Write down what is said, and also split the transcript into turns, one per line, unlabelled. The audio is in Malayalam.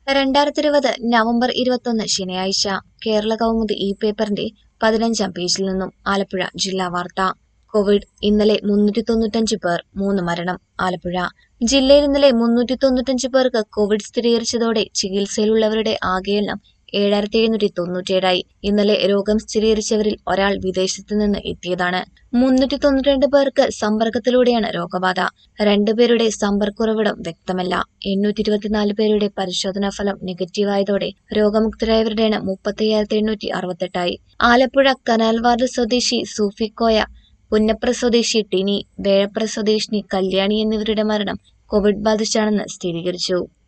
രണ്ടായിരത്തി ഇരുപത് നവംബർ ഇരുപത്തൊന്ന് ശനിയാഴ്ച കേരള കൗമുദി ഈ പേപ്പറിന്റെ പതിനഞ്ചാം പേജിൽ നിന്നും ആലപ്പുഴ ജില്ലാ വാർത്ത കോവിഡ് ഇന്നലെ മുന്നൂറ്റി തൊണ്ണൂറ്റഞ്ച് പേർ മൂന്ന് മരണം ആലപ്പുഴ ജില്ലയിൽ ഇന്നലെ മുന്നൂറ്റി തൊണ്ണൂറ്റഞ്ച് പേർക്ക് കോവിഡ് സ്ഥിരീകരിച്ചതോടെ ചികിത്സയിലുള്ളവരുടെ ആകെ എണ്ണം ഏഴായിരത്തി എഴുന്നൂറ്റി തൊണ്ണൂറ്റിയേഴായി ഇന്നലെ രോഗം സ്ഥിരീകരിച്ചവരിൽ ഒരാൾ വിദേശത്ത് നിന്ന് എത്തിയതാണ് മുന്നൂറ്റി തൊണ്ണൂറ്റിരണ്ട് പേർക്ക് സമ്പർക്കത്തിലൂടെയാണ് രോഗബാധ രണ്ടുപേരുടെ സമ്പർക്കുറവിടം വ്യക്തമല്ല എണ്ണൂറ്റി ഇരുപത്തിനാല് പേരുടെ പരിശോധനാ ഫലം നെഗറ്റീവായതോടെ രോഗമുക്തരായവരുടെ എണ്ണം മുപ്പത്തയ്യായിരത്തി എണ്ണൂറ്റി അറുപത്തെട്ടായി ആലപ്പുഴ കനാൽ വാർഡ് സ്വദേശി സൂഫിക്കോയ പുന്നപ്ര സ്വദേശി ടിനി വേഴപ്ര സ്വദേശിനി കല്യാണി എന്നിവരുടെ മരണം കോവിഡ് ബാധിച്ചാണെന്ന് സ്ഥിരീകരിച്ചു